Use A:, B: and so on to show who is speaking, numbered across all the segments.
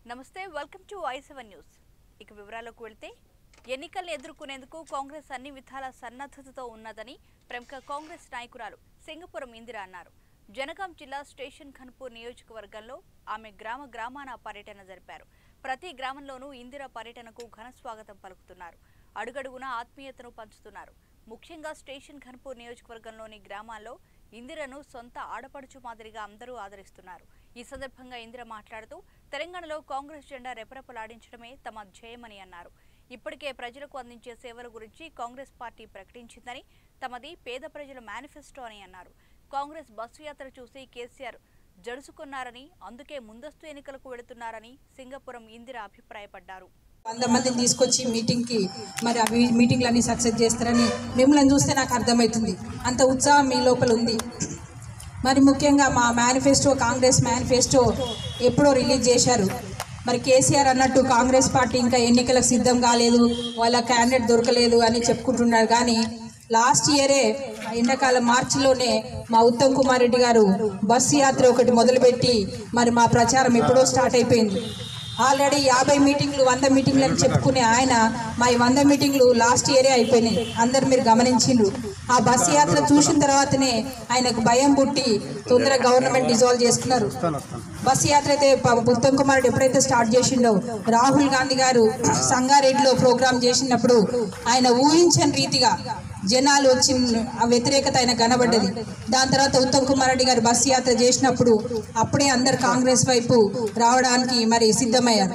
A: నమస్తే welcome to I seven news ఇక వివరాలకు వెళ్తే ఎన్నికల్ని ఎదుర్కొనేందుకు కాంగ్రెస్ అన్ని విధాల సన్నద్ధతతో ఉన్నదని ప్రముఖ కాంగ్రెస్ నాయకురాలు సింగపురం ఇందిర అన్నారు జనగాం జిల్లా స్టేషన్ ఖన్పూర్ నియోజకవర్గంలో ఆమె గ్రామ గ్రామాన పర్యటన జరిపారు ప్రతి గ్రామంలోనూ ఇందిర పర్యటనకు ఘన స్వాగతం పలుకుతున్నారు అడుగడుగున ఆత్మీయతను పంచుతున్నారు ముఖ్యంగా స్టేషన్ ఖన్పూర్ నియోజకవర్గంలోని గ్రామాల్లో ఇందిరను సొంత ఆడపడుచు మాదిరిగా అందరూ ఆదరిస్తున్నారు ఈ సందర్భంగా ఇందిర మాట్లాడుతూ తెలంగాణలో కాంగ్రెస్ జెండా రెపరెపలాడించడమే తమ ధ్యేయమని అన్నారు ఇప్పటికే ప్రజలకు అందించే సేవల గురించి కాంగ్రెస్ పార్టీ ప్రకటించిందని తమది పేద ప్రజల మేనిఫెస్టో అని అన్నారు కాంగ్రెస్ బస్సు యాత్ర చూసి కేసీఆర్ జడుసుకున్నారని అందుకే ముందస్తు ఎన్నికలకు వెళుతున్నారని సింగపురం ఇందిర అభిప్రాయపడ్డారు
B: వంద మందిని తీసుకొచ్చి మీటింగ్కి మరి అవి మీటింగ్లన్నీ సక్సెస్ చేస్తారని మిమ్మల్ని చూస్తే నాకు అర్థమవుతుంది అంత ఉత్సాహం మీ లోపల ఉంది మరి ముఖ్యంగా మా మేనిఫెస్టో కాంగ్రెస్ మేనిఫెస్టో ఎప్పుడో రిలీజ్ చేశారు మరి కేసీఆర్ అన్నట్టు కాంగ్రెస్ పార్టీ ఇంకా ఎన్నికలకు సిద్ధం కాలేదు వాళ్ళ క్యాండిడేట్ దొరకలేదు అని చెప్పుకుంటున్నారు కానీ లాస్ట్ ఇయరే ఎండాకాలం మార్చిలోనే మా ఉత్తమ్ కుమార్ రెడ్డి గారు బస్సు యాత్ర ఒకటి మొదలుపెట్టి మరి మా ప్రచారం ఎప్పుడో స్టార్ట్ అయిపోయింది ఆల్రెడీ యాభై మీటింగ్లు వంద మీటింగ్లు అని చెప్పుకునే ఆయన మా ఈ వంద మీటింగ్లు లాస్ట్ ఇయరే అయిపోయినాయి అందరు మీరు గమనించిండ్రు ఆ బస్సు యాత్ర చూసిన తర్వాతనే ఆయనకు భయం పుట్టి తొందరగా గవర్నమెంట్ డిజాల్వ్ చేసుకున్నారు బస్సు యాత్ర అయితే ప- ఉత్తమ్ కుమార్ రెడ్డి ఎప్పుడైతే స్టార్ట్ చేసిండో రాహుల్ గాంధీ గారు సంగారెడ్డిలో ప్రోగ్రామ్ చేసినప్పుడు ఆయన ఊహించని రీతిగా జనాలు వచ్చి ఆ వ్యతిరేకత ఆయన కనబడ్డది దాని తర్వాత ఉత్తమ్ కుమార్ రెడ్డి గారు బస్సు యాత్ర చేసినప్పుడు అప్పుడే అందరు కాంగ్రెస్ వైపు రావడానికి మరి సిద్ధమయ్యారు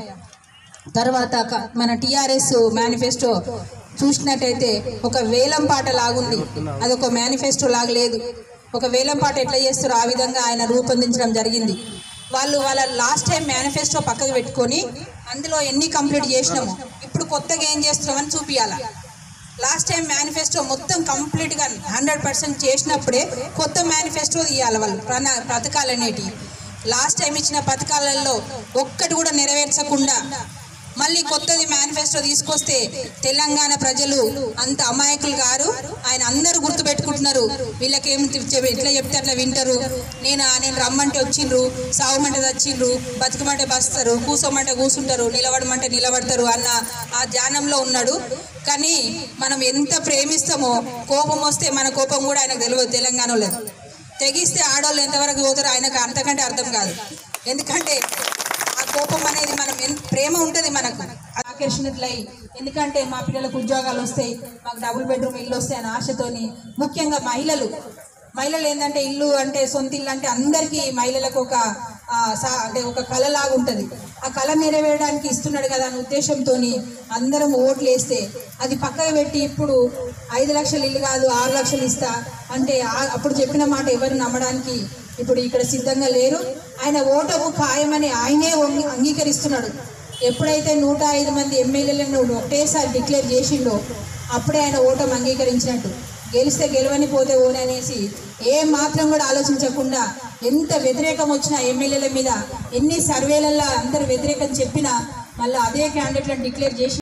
B: తర్వాత క- మన టిఆర్ఎస్ మేనిఫెస్టో చూసినట్టయితే ఒక వేలం పాట లాగుంది అదొక మేనిఫెస్టో లాగా లేదు ఒక వేలం పాట ఎట్లా చేస్తారో ఆ విధంగా ఆయన రూపొందించడం జరిగింది వాళ్ళు వాళ్ళ లాస్ట్ టైం మేనిఫెస్టో పక్కకు పెట్టుకొని అందులో ఎన్ని కంప్లీట్ చేసినాము ఇప్పుడు కొత్తగా ఏం చేస్తున్నామని చూపించాలి లాస్ట్ టైం మేనిఫెస్టో మొత్తం కంప్లీట్గా హండ్రెడ్ పర్సెంట్ చేసినప్పుడే కొత్త మేనిఫెస్టో తీయాలి వాళ్ళు ప్రణ పథకాలు అనేటివి లాస్ట్ టైం ఇచ్చిన పథకాలలో ఒక్కటి కూడా నెరవేర్చకుండా మళ్ళీ కొత్తది మేనిఫెస్టో తీసుకొస్తే తెలంగాణ ప్రజలు అంత అమాయకులు గారు ఆయన అందరూ గుర్తుపెట్టుకుంటున్నారు వీళ్ళకేం చెప్- ఎట్లా చెప్తే అట్లా వింటారు నేను నేను రమ్మంటే వచ్చిండ్రు సావమంటే వచ్చిండ్రు బతుకమంటే బస్తారు కూసోమంటే కూసుంటారు నిలబడమంటే నిలబడతారు అన్న ఆ ధ్యానంలో ఉన్నాడు కానీ మనం ఎంత ప్రేమిస్తామో కోపం వస్తే మన కోపం కూడా ఆయనకు తెలియదు తెలంగాణలో తెగిస్తే ఆడవాళ్ళు ఎంతవరకు పోతారో ఆయనకు అంతకంటే అర్థం కాదు ఎందుకంటే ఆ కోపం అనేది మనం ఎంత ప్రేమ ఉంటుంది మనకు ఆకర్షణలై ఎందుకంటే మా పిల్లలకు ఉద్యోగాలు వస్తాయి మాకు డబుల్ బెడ్రూమ్ ఇల్లు వస్తాయి అనే ఆశతోని ముఖ్యంగా మహిళలు మహిళలు ఏంటంటే ఇల్లు అంటే సొంత ఇల్లు అంటే అందరికీ మహిళలకు ఒక ఆ, సా- అంటే ఒక కళ లాగా ఉంటుంది ఆ కళ నెరవేరడానికి ఇస్తున్నాడు కదా అనే ఉద్దేశంతో అందరం ఓట్లు వేస్తే అది పక్కకు పెట్టి ఇప్పుడు ఐదు లక్షలు ఇల్లు కాదు ఆరు లక్షలు ఇస్తా అంటే ఆ- అప్పుడు చెప్పిన మాట ఎవరు నమ్మడానికి ఇప్పుడు ఇక్కడ సిద్ధంగా లేరు ఆయన ఓటము ఖాయమని ఆయనే వంగి- అంగీకరిస్తున్నాడు ఎప్పుడైతే నూట ఐదు మంది ఎమ్మెల్యేలను ఒకటేసారి డిక్లేర్ చేసిండో అప్పుడే ఆయన ఓటం అంగీకరించినట్టు గెలిస్తే గెలవని పోతే ఓని అనేసి ఏ మాత్రం కూడా ఆలోచించకుండా ఎంత వ్యతిరేకం వచ్చినా ఎమ్మెల్యేల మీద ఎన్ని సర్వేలలో అందరు వ్యతిరేకం చెప్పినా మళ్ళీ అదే క్యాండిడేట్లను డిక్లేర్ చేసి